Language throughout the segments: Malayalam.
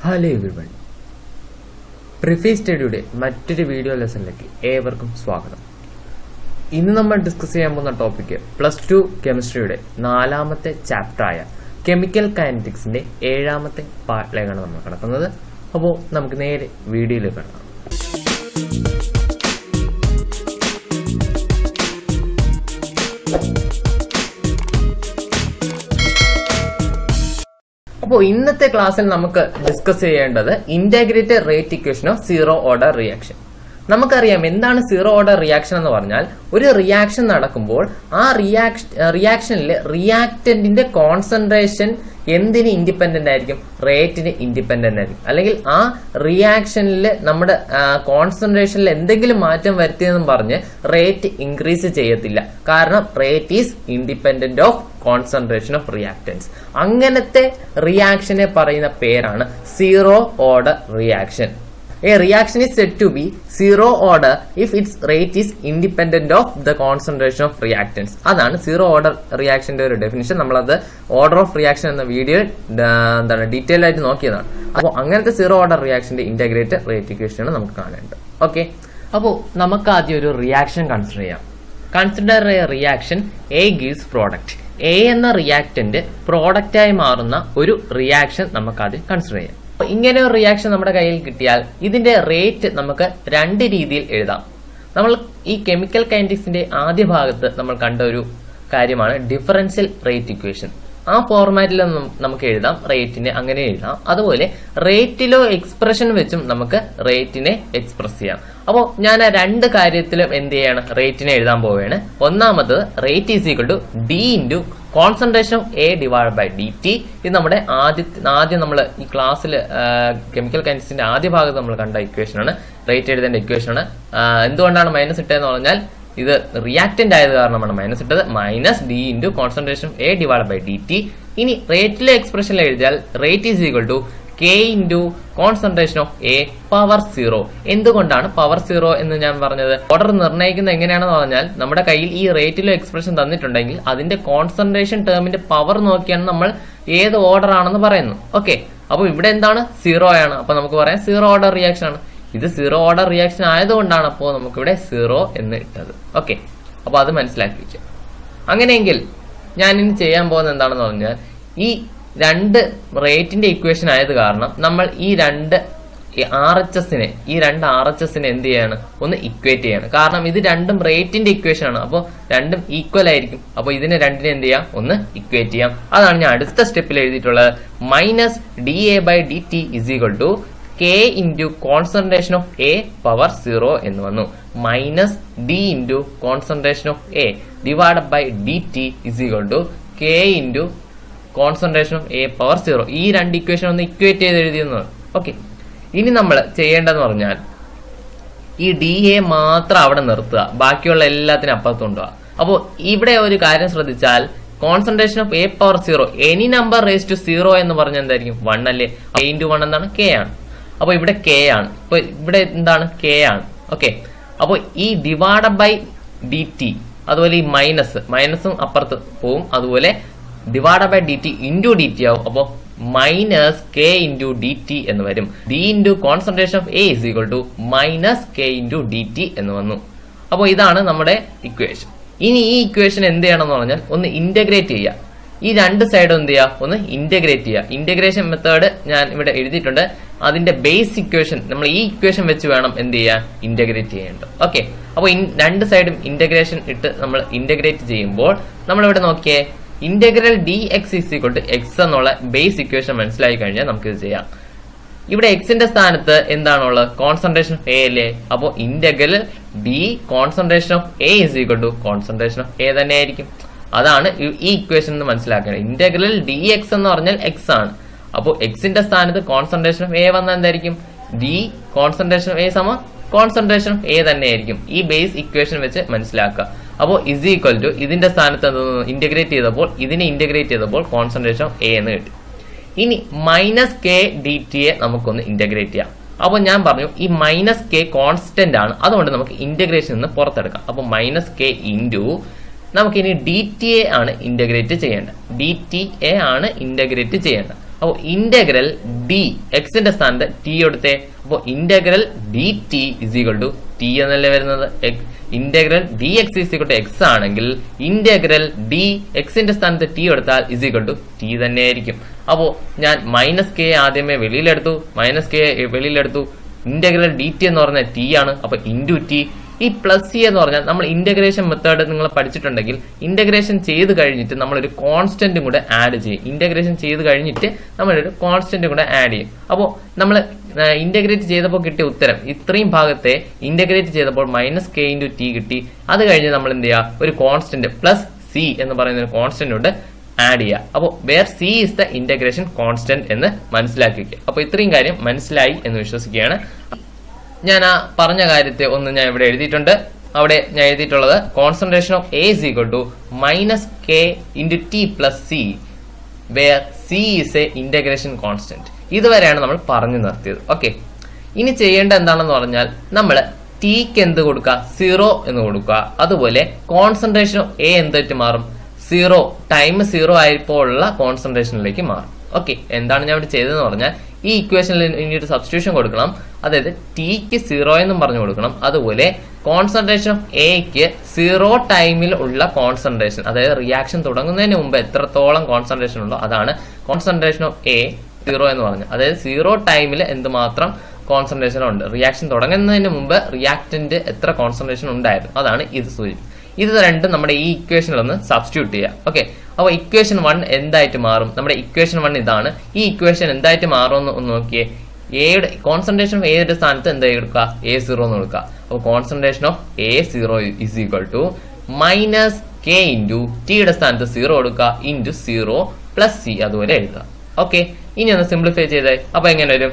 ഹലോ എവരിവൺ പ്രിഫി സ്റ്റഡിയുടെ മറ്റൊരു വീഡിയോ ലെസണിലേക്ക് ഏവർക്കും സ്വാഗതം ഇന്ന് നമ്മൾ ഡിസ്കസ് ചെയ്യാൻ പോകുന്ന ടോപ്പിക്ക് പ്ലസ് ടു കെമിസ്ട്രിയുടെ നാലാമത്തെ ചാപ്റ്ററായ കെമിക്കൽ കൈനറ്റിക്സിന്റെ ഏഴാമത്തെ പാർട്ടിലേക്കാണ് നമ്മൾ കിടക്കുന്നത് അപ്പോൾ നമുക്ക് നേരെ വീഡിയോയിലേക്ക് കിടക്കാം അപ്പോൾ ഇന്നത്തെ ക്ലാസ്സിൽ നമുക്ക് ഡിസ്കസ് ചെയ്യേണ്ടത് integrated rate equation of zero order reaction നമുക്കറിയാം എന്താണ് സീറോ ഓർഡർ റിയാക്ഷൻ എന്ന് പറഞ്ഞാൽ ഒരു റിയാക്ഷൻ നടക്കുമ്പോൾ ആ റിയാക്ഷൻ റിയാക്ഷനിൽ റിയാക്ടന്റിന്റെ കോൺസെൻട്രേഷൻ എന്തിന് ഇൻഡിപെൻഡന്റ് ആയിരിക്കും റേറ്റിന് ഇൻഡിപെൻഡന്റ് ആയിരിക്കും അല്ലെങ്കിൽ ആ റിയാക്ഷനിൽ നമ്മുടെ കോൺസെൻട്രേഷനിൽ എന്തെങ്കിലും മാറ്റം വരുത്തിയെന്നും പറഞ്ഞ് റേറ്റ് ഇൻക്രീസ് ചെയ്യത്തില്ല കാരണം rate is independent of concentration of reactants അങ്ങനത്തെ റിയാക്ഷനെ പറയുന്ന പേരാണ് zero order reaction A reaction is said to be zero order if its rate is independent of the concentration of reactants. അതാണ് സീറോ ഓർഡർ റിയാക്ഷന്റെ ഒരു ഡെഫിനിഷൻ നമ്മളത് ഓർഡർ ഓഫ് റിയാക്ഷൻ എന്ന വീഡിയോ എന്താണ് ഡീറ്റെയിൽ ആയിട്ട് നോക്കിയതാണ് അപ്പോൾ അങ്ങനത്തെ സീറോ ഓർഡർ റിയാക്ഷന്റെ ഇന്റഗ്രേറ്റഡ് റേറ്റ് ഇക്വേഷൻ ആണ് നമുക്ക് കാണേണ്ടത് ഓക്കെ അപ്പോൾ നമുക്ക് ആദ്യം ഒരു റിയാക്ഷൻ കൺസിഡർ ചെയ്യാം consider a reaction A gives product A എന്ന റിയാക്ടന്റ് പ്രോഡക്റ്റായി മാറുന്ന ഒരു റിയാക്ഷൻ നമുക്ക് ആദ്യം കൺസിഡർ ചെയ്യാം അപ്പൊ ഇങ്ങനെ ഒരു റിയാക്ഷൻ നമ്മുടെ കയ്യിൽ കിട്ടിയാൽ ഇതിന്റെ റേറ്റ് നമുക്ക് രണ്ട് രീതിയിൽ എഴുതാം നമ്മൾ ഈ കെമിക്കൽ കൈൻഡിക്സിന്റെ ആദ്യ ഭാഗത്ത് നമ്മൾ കണ്ട ഒരു കാര്യമാണ് ഡിഫറൻഷ്യൽ റേറ്റ് ഇക്വേഷൻ ആ ഫോർമാറ്റിൽ നമുക്ക് എഴുതാം റേറ്റിനെ അങ്ങനെ എഴുതാം അതുപോലെ റേറ്റിലോ എക്സ്പ്രഷൻ വെച്ചും നമുക്ക് റേറ്റിനെ എക്സ്പ്രസ് ചെയ്യാം അപ്പോൾ ഞാൻ ആ രണ്ട് കാര്യത്തിലും എന്ത് ചെയ്യാണ് റേറ്റിനെ എഴുതാൻ പോവുകയാണ് ഒന്നാമത് rate is equal to D into concentration of A divide by D T ഇത് നമ്മുടെ ആദ്യ ആദ്യം നമ്മൾ ഈ ക്ലാസ്സിൽ കെമിക്കൽ കൈൻസിന്റെ ആദ്യ ഭാഗത്ത് നമ്മൾ കണ്ട ഇക്വേഷൻ ആണ് റേറ്റ് എഴുതേണ്ട ഇക്വേഷൻ ആണ് എന്തുകൊണ്ടാണ് മൈനസ് ഇട്ടതെന്ന് പറഞ്ഞാൽ ഇത് റിയാക്റ്റന്റ് ആയത് കാരണമാണ് മൈനസ് ഇട്ടത് minus D into concentration A divide by D T ഇനി റേറ്റിലെ എക്സ്പ്രഷനിൽ എഴുതിയാൽ rate is equal to K into concentration of A power zero എന്തുകൊണ്ടാണ് പവർ സീറോ എന്ന് ഞാൻ പറഞ്ഞത് ഓർഡർ നിർണ്ണയിക്കുന്നത് എങ്ങനെയാണെന്ന് പറഞ്ഞാൽ നമ്മുടെ കയ്യിൽ ഈ റേറ്റിലോ എക്സ്പ്രഷൻ തന്നിട്ടുണ്ടെങ്കിൽ അതിന്റെ കോൺസെൻട്രേഷൻ ടേമിന്റെ പവർ നോക്കിയാണ് നമ്മൾ ഏത് ഓർഡർ ആണെന്ന് പറയുന്നത് ഓക്കെ അപ്പൊ ഇവിടെ എന്താണ് സീറോ ആണ് അപ്പൊ നമുക്ക് പറയാം സീറോ ഓർഡർ റിയാക്ഷൻ ആണ് ഇത് സീറോ ഓർഡർ റിയാക്ഷൻ ആയതുകൊണ്ടാണ് അപ്പോൾ നമുക്കിവിടെ സീറോ എന്ന് ഇട്ടത് ഓക്കെ അപ്പൊ അത് മനസ്സിലാക്കി വെക്കാം അങ്ങനെയെങ്കിൽ ഞാൻ ഇനി ചെയ്യാൻ പോകുന്നത് എന്താണെന്ന് പറഞ്ഞാൽ ഈ രണ്ട് റേറ്റിന്റെ ഇക്വേഷൻ ആയത് കാരണം നമ്മൾ ഈ രണ്ട് ആർ എച്ച് എസിനെ ഈ രണ്ട് ആർ എച്ച് എസിനെ എന്ത് ചെയ്യാണ് ഒന്ന് ഇക്വേറ്റ് ചെയ്യാണ് കാരണം ഇത് രണ്ടും റേറ്റിന്റെ ഇക്വേഷൻ ആണ് അപ്പോൾ രണ്ടും ഈക്വൽ ആയിരിക്കും അപ്പോൾ ഇതിനെ രണ്ടിനെ എന്ത് ചെയ്യാം ഒന്ന് ഇക്വേറ്റ് ചെയ്യാം അതാണ് ഞാൻ അടുത്ത സ്റ്റെപ്പിൽ എഴുതിയിട്ടുള്ളത് minus D A by D T is equal to K into concentration of A power zero എന്ന് വന്നു minus D into concentration of A divide by D T is equal to K into concentration of A power zero ഈ രണ്ട് ഇക്വേഷൻ ഒന്ന് ഇക്വേറ്റ് ചെയ്ത് എഴുതിയെന്ന് ഓക്കെ ഇനി നമ്മൾ ചെയ്യേണ്ടതെന്ന് പറഞ്ഞാൽ ഈ ഡി എ മാത്രം അവിടെ നിർത്തുക ബാക്കിയുള്ള എല്ലാത്തിനും അപ്പുറത്ത് കൊണ്ടുപോകുക അപ്പോൾ ഇവിടെ ഒരു കാര്യം ശ്രദ്ധിച്ചാൽ concentration of A power zero any number raise to zero എന്ന് പറഞ്ഞാൽ എന്തായിരിക്കും വൺ അല്ലേ എ ഇൻറ്റു വൺ എന്താണ് കെ ആണ് അപ്പോൾ ഇവിടെ കെ ആണ് ഇപ്പൊ ഇവിടെ എന്താണ് കെ ആണ് ഓക്കെ അപ്പോൾ ഈ ഡിവൈഡ് ബൈ ഡി ടി അതുപോലെ ഈ മൈനസ് മൈനസും അപ്പുറത്ത് പോവും അതുപോലെ divide by D T into D T ആവും അപ്പോൾ minus K into D T എന്ന് വരും D into concentration of A is equal to minus K into D T എന്ന് വന്നു അപ്പോൾ ഇതാണ് നമ്മുടെ ഇക്വേഷൻ ഇനി ഈ ഇക്വേഷൻ എന്ത് ചെയ്യണമെന്ന് പറഞ്ഞാൽ ഒന്ന് ഇന്റഗ്രേറ്റ് ചെയ്യുക ഈ രണ്ട് സൈഡും എന്ത് ചെയ്യുക ഒന്ന് ഇന്റഗ്രേറ്റ് ചെയ്യുക ഇന്റഗ്രേഷൻ മെത്തേഡ് ഞാൻ ഇവിടെ എഴുതിയിട്ടുണ്ട് അതിന്റെ ബേസ് ഇക്വേഷൻ നമ്മൾ ഈ ഇക്വേഷൻ വെച്ച് വേണം എന്ത് ചെയ്യാൻ ഇന്റഗ്രേറ്റ് ചെയ്യേണ്ടത് ഓക്കെ അപ്പോൾ രണ്ട് സൈഡും ഇന്റഗ്രേഷൻ ഇട്ട് നമ്മൾ ഇന്റഗ്രേറ്റ് ചെയ്യുമ്പോൾ നമ്മളിവിടെ നോക്കിയേ integral D X is equal to X എന്നുള്ള ബേസ് ഇക്വേഷൻ മനസ്സിലായി കഴിഞ്ഞാൽ നമുക്ക് ഇത് ചെയ്യാം ഇവിടെ എക്സിന്റെ സ്ഥാനത്ത് എന്താണുള്ളത് കോൺസെൻട്രേഷൻ ഓഫ് എ അല്ലേ അപ്പോൾ integral D concentration of A is equal to concentration of A തന്നെ ആയിരിക്കും അതാണ് ഈ ഇക്വേഷൻ എന്ന് മനസ്സിലാക്കേണ്ടത് ഇന്റഗ്രൽ ഡി എക്സ് എന്ന് പറഞ്ഞാൽ എക്സ് ആണ് അപ്പോൾ എക്സിന്റെ സ്ഥാനത്ത് കോൺസെൻട്രേഷൻ ഓഫ് എ വന്നാൽ എന്തായിരിക്കും ഡി കോൺസെൻട്രേഷൻ ഓഫ് എ സമ കോൺസെൻട്രേഷൻ ഓഫ് എ തന്നെ ആയിരിക്കും ഈ ബേസ് ഇക്വേഷൻ വെച്ച് മനസ്സിലാക്കുക അപ്പോൾ ഇസ് ഈക്വൽ ടു ഇതിന്റെ സ്ഥാനത്ത് ഇന്റഗ്രേറ്റ് ചെയ്തപ്പോൾ ഇതിനെ ഇന്റഗ്രേറ്റ് ചെയ്തപ്പോൾ കോൺസെൻട്രേഷൻ ഓഫ് എ എന്ന് കിട്ടി ഇനി മൈനസ് കെ ഡി ടിയെ നമുക്കൊന്ന് ഇന്റഗ്രേറ്റ് ചെയ്യാം അപ്പോൾ ഞാൻ പറഞ്ഞു ഈ മൈനസ് കെ കോൺസ്റ്റന്റ് ആണ് അതുകൊണ്ട് നമുക്ക് ഇന്റഗ്രേഷൻ നിന്ന് പുറത്തെടുക്കാം അപ്പോൾ മൈനസ് കെ ഇൻറ്റു നമുക്കിനി ഡി ടി എ ആണ് ഇന്റഗ്രേറ്റ് ചെയ്യേണ്ടത് ഡി ടി എ ആണ് ഇന്റഗ്രേറ്റ് ചെയ്യേണ്ടത് അപ്പോൾ ഇന്റഗ്രൽ ഡി എക്സിന്റെ സ്ഥാനത്ത് ടി എടുത്തേ അപ്പോൾ integral D T is equal to T എന്നല്ലേ വരുന്നത് integral D X is equal to X ആണെങ്കിൽ ഇന്റഗ്രൽ ഡി എക്സിന്റെ സ്ഥാനത്ത് ടി എടുത്താൽ ഇസ് ഈക്വൽ ടു ടി തന്നെയായിരിക്കും അപ്പോൾ ഞാൻ മൈനസ് കെ ആദ്യമേ വെളിയിലെടുത്തു മൈനസ് കെ വെളിയിലെടുത്തു ഇന്റഗ്രൽ ഡി ടി എന്ന് പറഞ്ഞാൽ ടി ആണ് അപ്പൊ ഇൻറ്റു ടി ഈ പ്ലസ് സി എന്ന് പറഞ്ഞാൽ നമ്മൾ ഇന്റഗ്രേഷൻ മെത്തേഡ് നിങ്ങൾ പഠിച്ചിട്ടുണ്ടെങ്കിൽ ഇന്റഗ്രേഷൻ ചെയ്ത് കഴിഞ്ഞിട്ട് നമ്മളൊരു കോൺസ്റ്റന്റും കൂടെ ആഡ് ചെയ്യും ഇന്റഗ്രേഷൻ ചെയ്ത് കഴിഞ്ഞിട്ട് നമ്മളൊരു കോൺസ്റ്റന്റും കൂടെ ആഡ് ചെയ്യും അപ്പോൾ നമ്മൾ ഇന്റഗ്രേറ്റ് ചെയ്തപ്പോൾ കിട്ടിയ ഉത്തരം ഇത്രയും ഭാഗത്തെ ഇന്റഗ്രേറ്റ് ചെയ്തപ്പോൾ മൈനസ് കെ ഇൻറ്റു ടി കിട്ടി അത് കഴിഞ്ഞ് നമ്മൾ എന്ത് ചെയ്യുക ഒരു കോൺസ്റ്റന്റ് പ്ലസ് സി എന്ന് പറയുന്ന ഒരു കോൺസ്റ്റന്റ് ഉണ്ട് ആഡ് ചെയ്യുക അപ്പോൾ where c is the integration constant എന്ന് മനസ്സിലാക്കി വെക്കുക അപ്പോൾ ഇത്രയും കാര്യം മനസ്സിലായി എന്ന് വിശ്വസിക്കുകയാണ് ഞാൻ ആ പറഞ്ഞ കാര്യത്തെ ഒന്ന് ഞാൻ ഇവിടെ എഴുതിയിട്ടുണ്ട് അവിടെ ഞാൻ എഴുതിയിട്ടുള്ളത് concentration of A is equal to minus K into t plus c where c is a integration constant ഇതുവരെയാണ് നമ്മൾ പറഞ്ഞു നിർത്തിയത് ഓക്കെ ഇനി ചെയ്യേണ്ട എന്താണെന്ന് പറഞ്ഞാൽ നമ്മൾ ടിക്ക് എന്ത് കൊടുക്കുക സീറോ എന്ന് കൊടുക്കുക അതുപോലെ കോൺസെൻട്രേഷൻ ഓഫ് എ എന്തായിട്ട് മാറും സീറോ ടൈം സീറോ ആയപ്പോൾ ഉള്ള കോൺസെൻട്രേഷനിലേക്ക് മാറും ഓക്കെ എന്താണ് ഞാൻ ഇവിടെ ചെയ്തതെന്ന് പറഞ്ഞാൽ ഈ ഇക്വേഷനിൽ ഇനിയൊരു സബ്സ്റ്റിറ്റ്യൂഷൻ കൊടുക്കണം അതായത് ടിക്ക് സീറോ എന്നും പറഞ്ഞു കൊടുക്കണം അതുപോലെ കോൺസെൻട്രേഷൻ ഓഫ് എക്ക് സീറോ ടൈമിൽ ഉള്ള കോൺസെൻട്രേഷൻ അതായത് റിയാക്ഷൻ തുടങ്ങുന്നതിന് മുമ്പ് എത്രത്തോളം കോൺസെൻട്രേഷൻ ഉണ്ടോ അതാണ് കോൺസെൻട്രേഷൻ ഓഫ് എ സീറോ എന്ന് പറഞ്ഞത് അതായത് സീറോ ടൈമിൽ എന്തുമാത്രം കോൺസെൻട്രേഷൻ ഉണ്ട് റിയാക്ഷൻ തുടങ്ങുന്നതിന് മുമ്പ് റിയാക്ടന്റ് എത്ര കോൺസെൻട്രേഷൻ ഉണ്ടായിരുന്നു അതാണ് ഇത് സൂചിപ്പിക്കുന്നത് ഇത് രണ്ടും നമ്മുടെ ഈ ഇക്വേഷനിൽ ഒന്ന് സബ്സ്റ്റിറ്റ്യൂട്ട് ചെയ്യാം ഓക്കെ അപ്പോൾ ഇക്വേഷൻ വൺ എന്തായിട്ട് മാറും നമ്മുടെ ഇക്വേഷൻ വൺ ഇതാണ് ഈ ഇക്വേഷൻ എന്തായിട്ട് മാറുമെന്ന് ഒന്ന് നോക്കിയേ എയുടെ കോൺസെൻട്രേഷൻ ഓഫ് എയുടെ സ്ഥാനത്ത് എന്താ എടുക്കുക എ സീറോ എന്ന് കൊടുക്കുക അപ്പോൾ concentration of A zero is equal to minus K into ടിയുടെ സ്ഥാനത്ത് സീറോ കൊടുക്കുക ഇൻറ്റു സീറോ പ്ലസ് സി അതുപോലെ എഴുതുക ഓക്കെ ഇനി ഒന്ന് സിംപ്ലിഫൈ ചെയ്തേ അപ്പൊ എങ്ങനെ വരും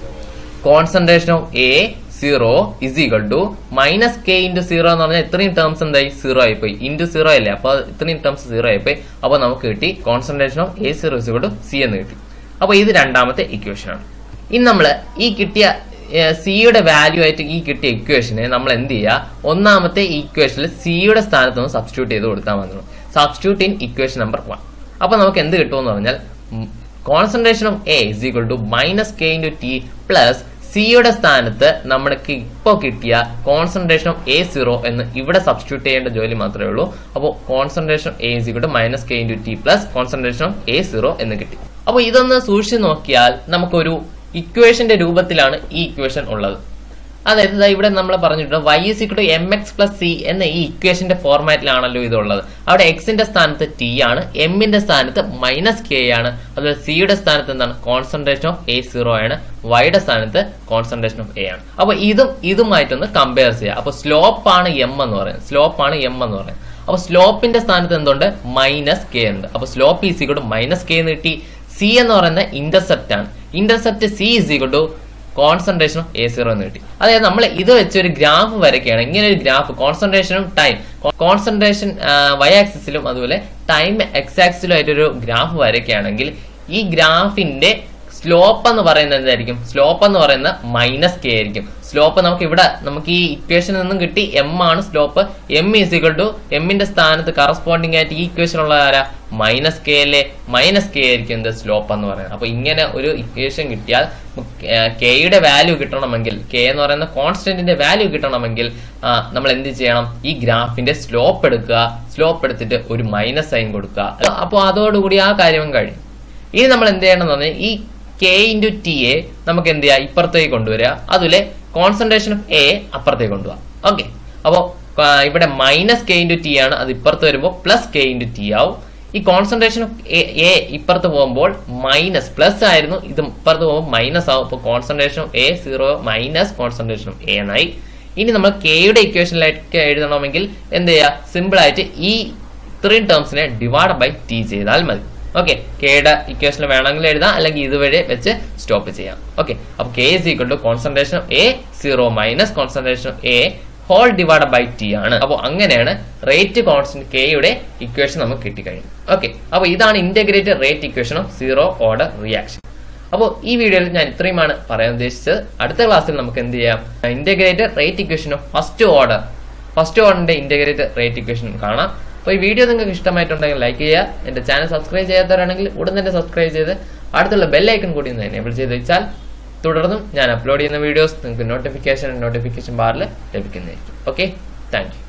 concentration of A zero is equal to minus K into zero എന്ന് പറഞ്ഞാൽ ഇത്രയും ടേംസ് എന്തായി സീറോ ആയിപ്പോയി ഇൻറ്റു സീറോ അല്ലേ അപ്പൊ ഇത്രയും ടേംസ് സീറോ ആയിപ്പോയി അപ്പൊ നമുക്ക് കിട്ടി concentration of A zero is equal to c എന്ന് കിട്ടി അപ്പൊ ഇത് രണ്ടാമത്തെ ഇക്വേഷൻ ആണ് ഇനി നമ്മൾ ഈ കിട്ടിയ സിയുടെ വാല്യൂ ആയിട്ട് ഈ കിട്ടിയ ഇക്വേഷനെ നമ്മൾ എന്ത് ചെയ്യുക ഒന്നാമത്തെ ഇക്വേഷനിൽ സിയുടെ സ്ഥാനത്ത് നിന്ന് സബ്സ്റ്റിറ്റ്യൂട്ട് ചെയ്ത് കൊടുത്താൽ മതി substitute in equation number one അപ്പൊ നമുക്ക് എന്ത് കിട്ടുമെന്ന് പറഞ്ഞാൽ concentration of A is equal to minus K into t plus സിയുടെ സ്ഥാനത്ത് നമ്മൾക്ക് ഇപ്പോൾ കിട്ടിയ കോൺസെൻട്രേഷൻ ഓഫ് എ സീറോ എന്ന് ഇവിടെ സബ്സ്റ്റിറ്റ്യൂട്ട് ചെയ്യേണ്ട ജോലി മാത്രമേ ഉള്ളൂ അപ്പോൾ concentration A is equal to minus K into t plus concentration of A zero എന്ന് കിട്ടി അപ്പോൾ ഇതൊന്ന് സൂക്ഷിച്ച് നോക്കിയാൽ നമുക്കൊരു ഇക്വേഷന്റെ രൂപത്തിലാണ് ഈ ഇക്വേഷൻ ഉള്ളത് അതായത് ദാ ഇവിടെ നമ്മൾ പറഞ്ഞിട്ടുണ്ട് y is equal to m x plus c എന്ന ഈ ഇക്വേഷന്റെ ഫോർമാറ്റിലാണല്ലോ ഇതുള്ളത് അവിടെ എക്സിന്റെ സ്ഥാനത്ത് ടി ആണ് എമ്മിന്റെ സ്ഥാനത്ത് മൈനസ് കെ ആണ് അതുപോലെ സിയുടെ സ്ഥാനത്ത് എന്താണ് കോൺസെൻട്രേഷൻ ഓഫ് എ സീറോ ആണ് വൈയുടെ സ്ഥാനത്ത് കോൺസെൻട്രേഷൻ ഓഫ് എ ആണ് അപ്പൊ ഇതും ഇതുമായിട്ടൊന്ന് കമ്പയർ ചെയ്യുക അപ്പൊ സ്ലോപ്പ് ആണ് എം എന്ന് പറയുന്നത് സ്ലോപ്പ് ആണ് എം എന്ന് പറയുന്നത് അപ്പൊ സ്ലോപ്പിന്റെ സ്ഥാനത്ത് എന്തുണ്ട് മൈനസ് കെ ഉണ്ട് അപ്പൊ slope is equal to minus k എന്ന് കിട്ടി സി എന്ന് പറയുന്ന ഇന്റർസെപ്റ്റ് ആണ് intercept c is equal to concentration of A zero എന്ന് കിട്ടി അതായത് നമ്മൾ ഇത് വെച്ച് ഒരു ഗ്രാഫ് വരയ്ക്കുകയാണ് ഇങ്ങനെ ഒരു ഗ്രാഫ് കോൺസെൻട്രേഷനും ടൈം കോൺസെൻട്രേഷൻ വൈ ആക്സിസിലും അതുപോലെ ടൈം എക്സ് ആക്സിസിലും ആയിട്ടൊരു ഗ്രാഫ് വരയ്ക്കുകയാണെങ്കിൽ ഈ ഗ്രാഫിന്റെ സ്ലോപ്പ് എന്ന് പറയുന്നത് എന്തായിരിക്കും സ്ലോപ്പ് എന്ന് പറയുന്നത് മൈനസ് കെ ആയിരിക്കും സ്ലോപ്പ് നമുക്ക് ഇവിടെ നമുക്ക് ഈ ഇക്വേഷനിൽ നിന്നും കിട്ടി എം ആണ് slope m is equal to എമ്മിന്റെ സ്ഥാനത്ത് കറസ്പോണ്ടിങ് ആയിട്ട് ഈ ഇക്വേഷൻ ഉള്ള ആരാ മൈനസ് കെ അല്ലേ മൈനസ് കെ ആയിരിക്കും എന്ത് സ്ലോപ്പ് എന്ന് പറയുന്നത് അപ്പൊ ഇങ്ങനെ ഒരു ഇക്വേഷൻ കിട്ടിയാൽ കെയുടെ വാല്യൂ കിട്ടണമെങ്കിൽ കെ എന്ന് പറയുന്ന കോൺസ്റ്റന്റിന്റെ വാല്യൂ കിട്ടണമെങ്കിൽ ആ, നമ്മൾ എന്ത് ചെയ്യണം ഈ ഗ്രാഫിന്റെ സ്ലോപ്പ് എടുക്കുക സ്ലോപ്പ് എടുത്തിട്ട് ഒരു മൈനസ് സൈൻ കൊടുക്കുക അപ്പോൾ അതോടുകൂടി ആ കാര്യം കഴിയും ഇനി നമ്മൾ എന്ത് ചെയ്യണം എന്ന് പറഞ്ഞാൽ ഈ കെ ഇൻറ്റു ടി എ നമുക്ക് എന്ത് ചെയ്യാം ഇപ്പുറത്തേക്ക് കൊണ്ടുവരിക അതുപോലെ കോൺസെൻട്രേഷൻ ഓഫ് എ അപ്പുറത്തേക്ക് കൊണ്ടുപോകാം ഓക്കെ അപ്പോൾ ഇവിടെ മൈനസ് കെ ഇൻറ്റു ടി ആണ് അത് ഇപ്പുറത്ത് വരുമ്പോൾ പ്ലസ് കെ ഇൻറ്റു ടി ആവും ഈ കോൺസെൻട്രേഷൻ ഓഫ് എ ഇപ്പുറത്ത് പോകുമ്പോൾ മൈനസ് പ്ലസ് ആയിരുന്നു ഇത് ഇപ്പുറത്ത് പോകുമ്പോൾ മൈനസ് ആവും അപ്പോൾ concentration of A zero minus concentration of A എന്നായി ഇനി നമ്മൾ കെയുടെ ഇക്വേഷനിലേക്ക് എഴുതണമെങ്കിൽ എന്ത് ചെയ്യുക സിമ്പിൾ ആയിട്ട് ഈ ഇത്രയും ടേംസിനെ ഡിവൈഡ് ബൈ ടി ചെയ്താൽ മതി ഓക്കെ കെയുടെ ഇക്വേഷൻ വേണമെങ്കിൽ എഴുതാം അല്ലെങ്കിൽ ഇതുവരെ വെച്ച് സ്റ്റോപ്പ് ചെയ്യാം ഓക്കെ അപ്പൊ k is equal to concentration of A zero minus concentration of A whole divide by t ആണ് അപ്പോൾ അങ്ങനെയാണ് റേറ്റ് കോൺസ്റ്റന്റ് കെയുടെ ഇക്വേഷൻ നമുക്ക് കിട്ടിക്കഴിഞ്ഞു ഓക്കെ അപ്പോൾ ഇതാണ് integrated rate equation of zero order reaction അപ്പോൾ ഈ വീഡിയോയിൽ ഞാൻ ഇത്രയുമാണ് പറയാൻ ഉദ്ദേശിച്ചത് അടുത്ത ക്ലാസ്സിൽ നമുക്ക് എന്ത് ചെയ്യാം integrated rate equation of first order first ഓർഡറിന്റെ ഇന്റഗ്രേറ്റഡ് റേറ്റ് ഇക്വേഷൻ കാണാം അപ്പോൾ ഈ വീഡിയോ നിങ്ങൾക്ക് ഇഷ്ടമായിട്ടുണ്ടെങ്കിൽ ലൈക്ക് ചെയ്യുക എന്റെ ചാനൽ സബ്സ്ക്രൈബ് ചെയ്യാത്തവരാണെങ്കിൽ ഉടൻ തന്നെ സബ്സ്ക്രൈബ് ചെയ്ത് അടുത്തുള്ള ബെല്ലൈക്കൺ കൂടി ഒന്ന് എനേബിൾ ചെയ്ത് വെച്ചാൽ തുടർന്നും ഞാൻ അപ്ലോഡ് ചെയ്യുന്ന വീഡിയോസ് നിങ്ങൾക്ക് നോട്ടിഫിക്കേഷൻ നോട്ടിഫിക്കേഷൻ ബാറിൽ ലഭിക്കുന്നതായിരിക്കും ഓക്കെ താങ്ക് യു